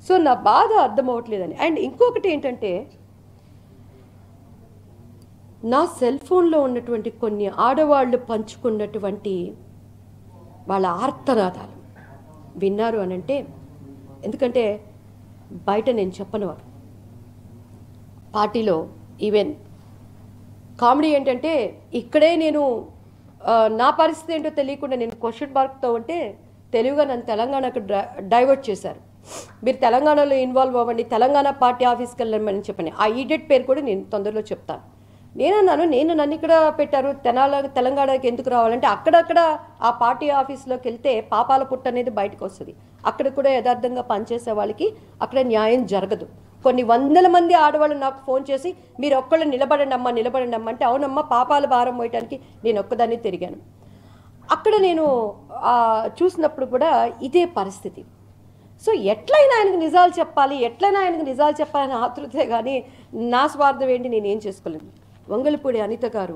so నా బాధ అర్థం అవ్వట్లేదని అండ్ ఇంకొకటి ఏంటంటే నా సెల్ ఫోన్లో ఉన్నటువంటి కొన్ని ఆడవాళ్ళు పంచుకున్నటువంటి వాళ్ళ ఆర్తనాదాలు విన్నారు అని అంటే ఎందుకంటే బయట నేను చెప్పను వారు పార్టీలో ఈవెన్ కామెడీ ఏంటంటే ఇక్కడే నేను ఆ, నా పరిస్థితి ఏంటో తెలియకుండా నేను క్వశ్చన్ మార్క్తో ఉంటే తెలివిగా నన్ను తెలంగాణకు డ్ర- డైవర్ట్ చేశారు మీరు తెలంగాణలో ఇన్వాల్వ్ అవ్వండి తెలంగాణ పార్టీ ఆఫీస్కి వెళ్ళమని చెప్పండి ఆ ఈడెట్ పేరు కూడా నేను తొందరలో చెప్తాను నేనన్నాను నేను నన్ను ఇక్కడ పెట్టారు తెనాల తెలంగాణకి ఎందుకు రావాలంటే అక్కడక్కడ ఆ పార్టీ ఆఫీస్లోకి వెళ్తే పాపాల పుట్ట అనేది బయటకు వస్తుంది అక్కడ కూడా యథార్థంగా పనిచేసే వాళ్ళకి అక్కడ న్యాయం జరగదు కొన్ని వందల మంది ఆడవాళ్ళు నాకు ఫోన్ చేసి మీరు ఒక్కళ్ళు నిలబడండి అమ్మా నిలబడండి అమ్మా అంటే అవునమ్మా పాపాల భారం మోయటానికి నేను ఒక్కదాన్ని తిరిగాను అక్కడ నేను ఆ, చూసినప్పుడు కూడా ఇదే పరిస్థితి సో ఎట్లయినా ఆయనకు నిజాలు చెప్పాలి ఎట్లయినా ఆయనకు నిజాలు చెప్పాలని ఆతృతే కానీ నా స్వార్థం ఏంటి నేను ఏం చేసుకోలేను వంగలపూడి అనిత గారు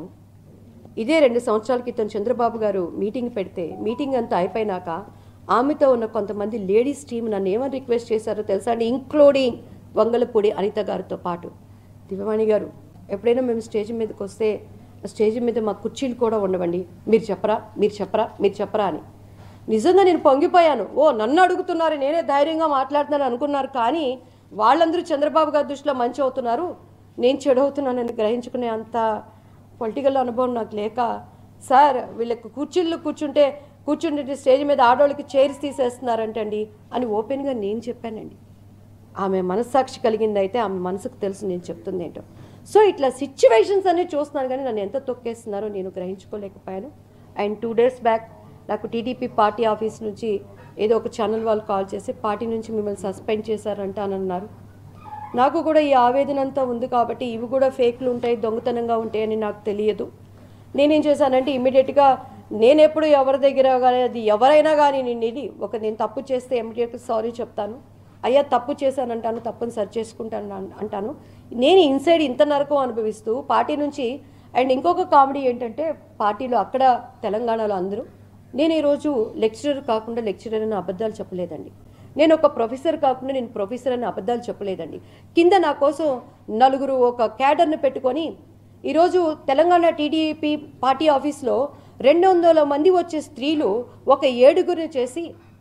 ఇదే రెండు సంవత్సరాల క్రితం చంద్రబాబు గారు మీటింగ్ పెడితే మీటింగ్ అంతా అయిపోయినాక ఆమెతో ఉన్న కొంతమంది లేడీస్ టీం నన్ను ఏమని రిక్వెస్ట్ చేశారో తెలుసా అండి ఇంక్లూడింగ్ వంగలపూడి అనిత గారితో పాటు దివ్యవాణి గారు ఎప్పుడైనా మేము స్టేజ్ మీదకి వస్తే స్టేజ్ మీద మా కుర్చీలు కూడా ఉండవండి మీరు చెప్పరా మీరు చెప్పరా మీరు చెప్పరా అని నిజంగా నేను పొంగిపోయాను ఓ నన్ను అడుగుతున్నారు నేనే ధైర్యంగా మాట్లాడుతున్నాను అనుకున్నారు కానీ వాళ్ళందరూ చంద్రబాబు గారి దృష్టిలో మంచి అవుతున్నారు నేను చెడు అవుతున్నానని గ్రహించుకునే అంత పొలిటికల్ అనుభవం నాకు లేక సార్ వీళ్ళకి కుర్చీల్లో కూర్చుంటే కూర్చుంటే స్టేజ్ మీద ఆడవాళ్ళకి చైర్స్ తీసేస్తున్నారంటండి అని ఓపెన్గా నేను చెప్పానండి ఆమె మనస్సాక్షి కలిగింది అయితే ఆమె మనసుకు తెలుసు నేను చెప్తుంది ఏంటో సో ఇట్లా సిచ్యువేషన్స్ అన్ని చూస్తున్నాను కానీ నన్ను ఎంత తొక్కేస్తున్నారో నేను గ్రహించుకోలేకపోయాను అండ్ టూ డేస్ బ్యాక్ నాకు టీడీపీ పార్టీ ఆఫీస్ నుంచి ఏదో ఒక ఛానల్ వాళ్ళు కాల్ చేసి పార్టీ నుంచి మిమ్మల్ని సస్పెండ్ చేశారంట అని అన్నారు నాకు కూడా ఈ ఆవేదన అంతా ఉంది కాబట్టి ఇవి కూడా ఫేక్లు ఉంటాయి దొంగతనంగా ఉంటాయని నాకు తెలియదు నేనేం చేశానంటే ఇమీడియట్గా నేను ఎప్పుడు ఎవరి దగ్గర కానీ అది ఎవరైనా కానీ నేను ఇది ఒక నేను తప్పు చేస్తే ఇమీడియట్గా సారీ చెప్తాను అయ్యా తప్పు చేశానంటాను తప్పుని సరి చేసుకుంటాను అన్- అంటాను నేను ఇన్సైడ్ ఇంత నరకం అనుభవిస్తూ పార్టీ నుంచి అండ్ ఇంకొక కామెడీ ఏంటంటే పార్టీలో అక్కడ తెలంగాణలో అందరూ నేను ఈరోజు లెక్చరర్ కాకుండా లెక్చరర్ అని అబద్ధాలు చెప్పలేదండి నేను ఒక ప్రొఫెసర్ కాకుండా నేను ప్రొఫెసర్ అని అబద్ధాలు చెప్పలేదండి కింద నా కోసం నలుగురు ఒక క్యాడర్ని పెట్టుకొని ఈరోజు తెలంగాణ టీడీపీ పార్టీ ఆఫీస్లో రెండు వందల మంది వచ్చే స్త్రీలు ఒక ఏడుగురిని చేసి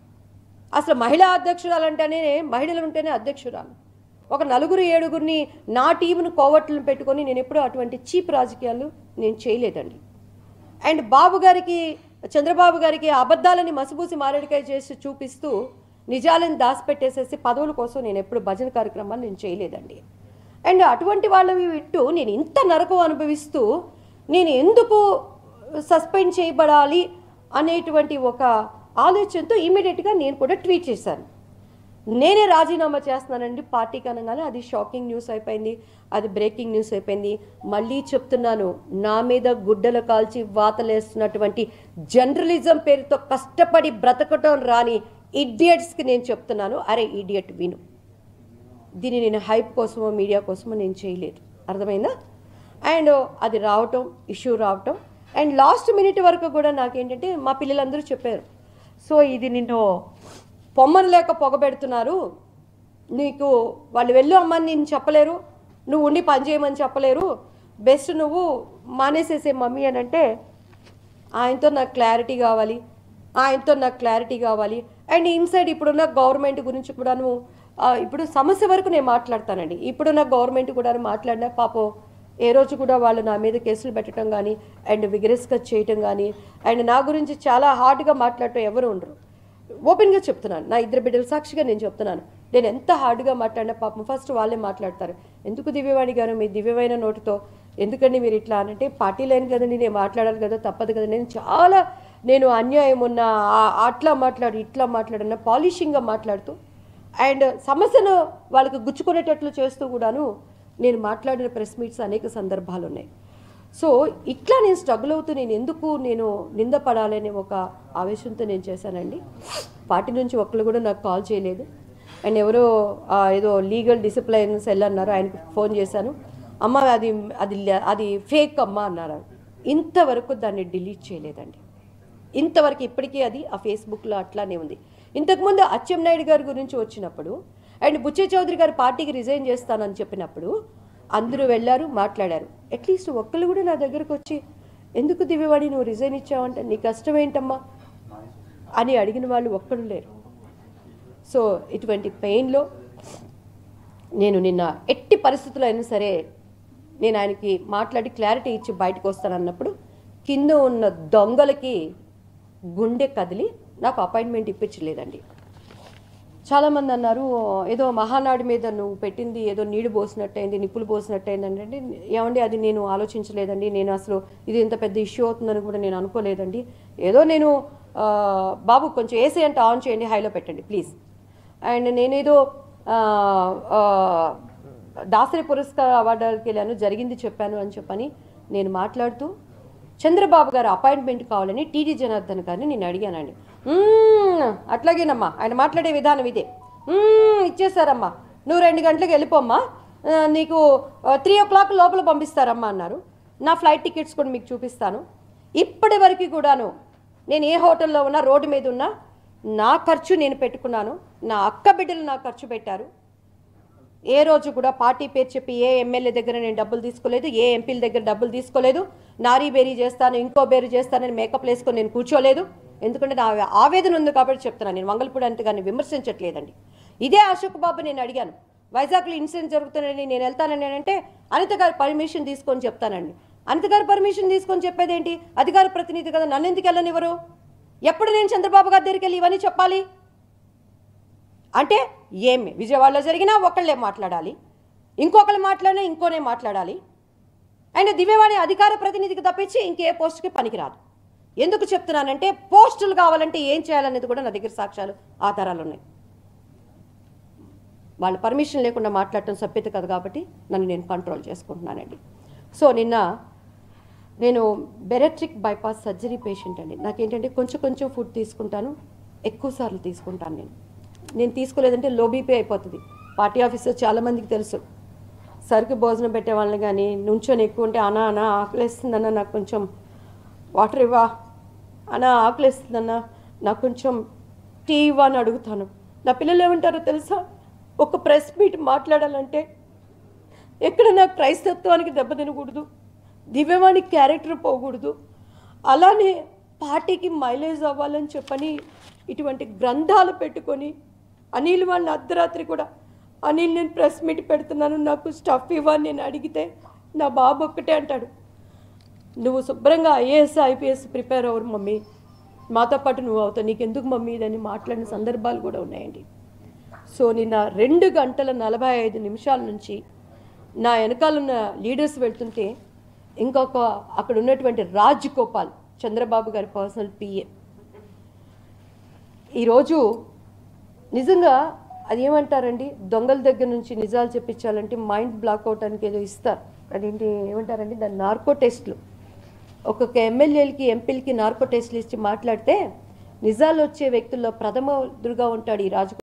అసలు మహిళా అధ్యక్షురాలు అంటేనే మహిళలు ఉంటేనే అధ్యక్షురాలు ఒక నలుగురు ఏడుగురిని నా టీంను కోవట్లను పెట్టుకొని నేను ఎప్పుడూ అటువంటి చీప్ రాజకీయాలు నేను చేయలేదండి అండ్ బాబు గారికి చంద్రబాబు గారికి అబద్ధాలని మసిబూసి మారేడికాయ చేసి చూపిస్తూ నిజాలను దాచిపెట్టేసేసి పదవుల కోసం నేను ఎప్పుడు భజన కార్యక్రమాలు నేను చేయలేదండి అండ్ అటువంటి వాళ్ళవి వింటూ నేను ఇంత నరకం అనుభవిస్తూ నేను ఎందుకు సస్పెండ్ చేయబడాలి అనేటువంటి ఒక ఆలోచనతో ఇమీడియట్గా నేను కూడా ట్వీట్ చేశాను నేనే రాజీనామా చేస్తున్నానండి పార్టీకి అనగానే అది షాకింగ్ న్యూస్ అయిపోయింది అది బ్రేకింగ్ న్యూస్ అయిపోయింది మళ్ళీ చెప్తున్నాను నా మీద గుడ్డలు కాల్చి వాతలేస్తున్నటువంటి జర్నలిజం పేరుతో కష్టపడి బ్రతకటం రాని ఇడియట్స్కి నేను చెప్తున్నాను అరే ఇడియట్ విను దీన్ని నేను హైప్ కోసమో మీడియా కోసమో నేను చేయలేదు అర్థమైందా అండ్ అది రావటం ఇష్యూ రావటం అండ్ లాస్ట్ మినిట్ వరకు కూడా నాకేంటంటే మా పిల్లలందరూ చెప్పారు సో ఇది నిన్ను పొమ్మను లేక పొగబెడుతున్నారు నీకు వాళ్ళు వెళ్ళు అమ్మని నేను చెప్పలేరు నువ్వు ఉండి పని చేయమని చెప్పలేరు బెస్ట్ నువ్వు మానేసేసే మమ్మీ అని అంటే ఆయనతో నాకు క్లారిటీ కావాలి ఆయనతో నాకు క్లారిటీ కావాలి అండ్ ఇన్సైడ్ ఇప్పుడున్న గవర్నమెంట్ గురించి కూడాను ఆ, ఇప్పుడు సమస్య వరకు నేను మాట్లాడతానండి ఇప్పుడున్న గవర్నమెంట్ కూడా మాట్లాడినా పాపం ఏ రోజు కూడా వాళ్ళు నా మీద కేసులు పెట్టడం కానీ అండ్ విగ్రెస్గా చేయటం కానీ అండ్ నా గురించి చాలా హార్డ్గా మాట్లాడటం ఎవరు ఉండరు ఓపెన్గా చెప్తున్నాను నా ఇద్దరు బిడ్డల సాక్షిగా నేను చెప్తున్నాను నేను ఎంత హార్డ్గా మాట్లాడినా పాపం ఫస్ట్ వాళ్ళే మాట్లాడతారు ఎందుకు దివ్యవాణి గారు మీ దివ్యమైన నోటితో ఎందుకండి మీరు ఇట్లా అనంటే పార్టీ లేని కదండి నేను మాట్లాడాలి కదా తప్పదు కదా నేను చాలా నేను అన్యాయం ఉన్న ఆ- అట్లా మాట్లాడు ఇట్లా మాట్లాడిన పాలిషింగ్గా మాట్లాడుతూ అండ్ సమస్యను వాళ్ళకి గుచ్చుకునేటట్లు చేస్తూ కూడాను నేను మాట్లాడిన ప్రెస్ మీట్స్ అనేక సందర్భాలు ఉన్నాయి సో ఇట్లా నేను స్ట్రగుల్ అవుతూ నేను ఎందుకు నేను నిందపడాలనే ఒక ఆవేశంతో నేను చేశానండి పార్టీ నుంచి ఒక్కరు కూడా నాకు కాల్ చేయలేదు అండ్ ఎవరో ఆ, ఏదో లీగల్ డిసిప్లైన్ సెల్ అన్నారు ఆయనకు ఫోన్ చేశాను అమ్మ అది అది అది ఫేక్ అమ్మ అన్నారు ఇంతవరకు దాన్ని డిలీట్ చేయలేదండి ఇంతవరకు ఇప్పటికీ అది ఆ ఫేస్బుక్లో అట్లానే ఉంది ఇంతకుముందు అచ్చెన్నాయుడు గారి గురించి వచ్చినప్పుడు అండ్ బుచ్చే చౌదరి గారు పార్టీకి రిజైన్ చేస్తానని చెప్పినప్పుడు అందరూ వెళ్ళారు మాట్లాడారు అట్లీస్ట్ ఒక్కళ్ళు కూడా నా దగ్గరకు వచ్చి ఎందుకు దివ్యవాణి నువ్వు రిజైన్ ఇచ్చావంటే నీ కష్టం ఏంటమ్మా అని అడిగిన వాళ్ళు ఒక్కడు లేరు సో ఇటువంటి పెయిన్లో నేను నిన్న ఎట్టి పరిస్థితుల్లో అయినా సరే నేను ఆయనకి మాట్లాడి క్లారిటీ ఇచ్చి బయటకు వస్తానన్నప్పుడు కింద ఉన్న దొంగలకి గుండె కదిలి నాకు అపాయింట్మెంట్ ఇప్పించలేదండి చాలామంది అన్నారు ఏదో మహానాడు మీద నువ్వు పెట్టింది ఏదో నీడు పోసినట్టయింది నిప్పులు పోసినట్టయింది అంటే ఏమండి అది నేను ఆలోచించలేదండి నేను అసలు ఇది ఇంత పెద్ద ఇష్యూ అవుతుందని కూడా నేను అనుకోలేదండి ఏదో నేను ఆ, బాబు కొంచెం ఏసీ అంటే ఆన్ చేయండి హైలో పెట్టండి ప్లీజ్ అండ్ నేనేదో ఆ, ఆ, దాసరి పురస్కార్ అవార్డుకి వెళ్ళాను జరిగింది చెప్పాను అని చెప్పని నేను మాట్లాడుతూ చంద్రబాబు గారు అపాయింట్మెంట్ కావాలని టీడీ జనార్దన్ గారిని నేను అడిగానండి "మ్మ్, అట్లాగేనమ్మా ఆయన మాట్లాడే విధానం ఇదే "మ్మ్, ఇచ్చేసారమ్మా నువ్వు రెండు గంటలకు వెళ్ళిపోమ్మా ఆ, నీకు త్రీ ఓ క్లాక్ లోపల పంపిస్తారమ్మా అన్నారు నా ఫ్లైట్ టికెట్స్ కూడా మీకు చూపిస్తాను ఇప్పటి వరకు కూడాను నేను ఏ హోటల్లో ఉన్నా రోడ్డు మీద ఉన్నా నా ఖర్చు నేను పెట్టుకున్నాను నా అక్క బిడ్డలు నా ఖర్చు పెట్టారు ఏ రోజు కూడా పార్టీ పేరు చెప్పి ఏ ఎమ్మెల్యే దగ్గర నేను డబ్బులు తీసుకోలేదు ఏ ఎంపీల దగ్గర డబ్బులు తీసుకోలేదు నారీ బేరీ చేస్తాను ఇంకో బేరీ చేస్తానని మేకప్ వేసుకొని నేను కూర్చోలేదు ఎందుకంటే నా ఆవేదన ఉంది కాబట్టి చెప్తున్నాను నేను మంగళపూడి అంతగాని విమర్శించట్లేదండి ఇదే అశోక్ బాబు నేను అడిగాను వైజాగ్లో ఇన్సిడెంట్ జరుగుతుందని నేను వెళ్తానని అంటే అనిత గారి పర్మిషన్ తీసుకొని చెప్తానండి అనిత గారి పర్మిషన్ తీసుకొని చెప్పేదేంటి అధికార ప్రతినిధి కదా నన్ను ఎందుకు వెళ్ళనివ్వరు ఎప్పుడు నేను చంద్రబాబు గారి దగ్గరికి వెళ్ళి ఇవన్నీ చెప్పాలి అంటే ఏమి విజయవాడలో జరిగినా ఒకళ్ళే మాట్లాడాలి ఇంకొకరు మాట్లాడినా ఇంకోనే మాట్లాడాలి ఆయన దివ్యవాణి అధికార ప్రతినిధికి తప్పించి ఇంకే పోస్ట్కి పనికిరాదు ఎందుకు చెప్తున్నానంటే పోస్టులు కావాలంటే ఏం చేయాలనేది కూడా నా దగ్గర సాక్ష్యాలు ఆధారాలు ఉన్నాయి వాళ్ళ పర్మిషన్ లేకుండా మాట్లాడటం సభ్యత కదా కాబట్టి నన్ను నేను కంట్రోల్ చేసుకుంటున్నానండి సో నిన్న నేను బెరెట్రిక్ బైపాస్ సర్జరీ పేషెంట్ అండి నాకేంటంటే కొంచెం కొంచెం ఫుడ్ తీసుకుంటాను ఎక్కువ సార్లు తీసుకుంటాను నేను నేను తీసుకోలేదంటే లో బీపీ అయిపోతుంది పార్టీ ఆఫీసర్ చాలామందికి తెలుసు సరికి భోజనం పెట్టే వాళ్ళని కానీ నుంచొని ఎక్కువ ఉంటే అనా అనా ఆకలేస్తుందన్న నాకు కొంచెం వాటర్ ఇవ్వా అనా ఆకలేస్తుందన్న నాకు కొంచెం టీ ఇవ్వా అని అడుగుతాను నా పిల్లలు ఏమంటారో తెలుసా ఒక ప్రెస్ మీట్ మాట్లాడాలంటే ఎక్కడ నా క్రైస్తత్వానికి దెబ్బ తినకూడదు దివ్యవాణి క్యారెక్టర్ పోకూడదు అలానే పార్టీకి మైలేజ్ అవ్వాలని చెప్పని ఇటువంటి గ్రంథాలు పెట్టుకొని అనిల్ వాళ్ళ అర్ధరాత్రి కూడా అనిల్ నేను ప్రెస్ మీట్ పెడుతున్నాను నాకు స్టఫ్ ఇవ్వని నేను అడిగితే నా బాబు ఒక్కటే అంటాడు నువ్వు శుభ్రంగా ఐఏఎస్ ఐపీఎస్ ప్రిపేర్ అవ్వరు మమ్మీ మాతో పాటు నువ్వు అవుతావు నీకెందుకు మమ్మీ ఇదని మాట్లాడిన సందర్భాలు కూడా ఉన్నాయండి సో నిన్న రెండు గంటల నలభై ఐదు నిమిషాల నుంచి నా వెనకాలన్న లీడర్స్ వెళ్తుంటే ఇంకొక అక్కడ ఉన్నటువంటి రాజ్ గోపాల్ చంద్రబాబు గారి పర్సనల్ పిఏ ఈరోజు నిజంగా అది ఏమంటారండి దొంగల దగ్గర నుంచి నిజాలు చెప్పించాలంటే మైండ్ బ్లాక్ అవటానికి ఏదో ఇస్తారు అదేంటి ఏమంటారండి దాని నార్కో టెస్ట్లు ఒక్కొక్క ఎమ్మెల్యేలకి ఎంపీలకి నార్కో టెస్ట్లు ఇచ్చి మాట్లాడితే నిజాలు వచ్చే వ్యక్తుల్లో ప్రథమ ఎదురుగా ఉంటాడు ఈ రాజు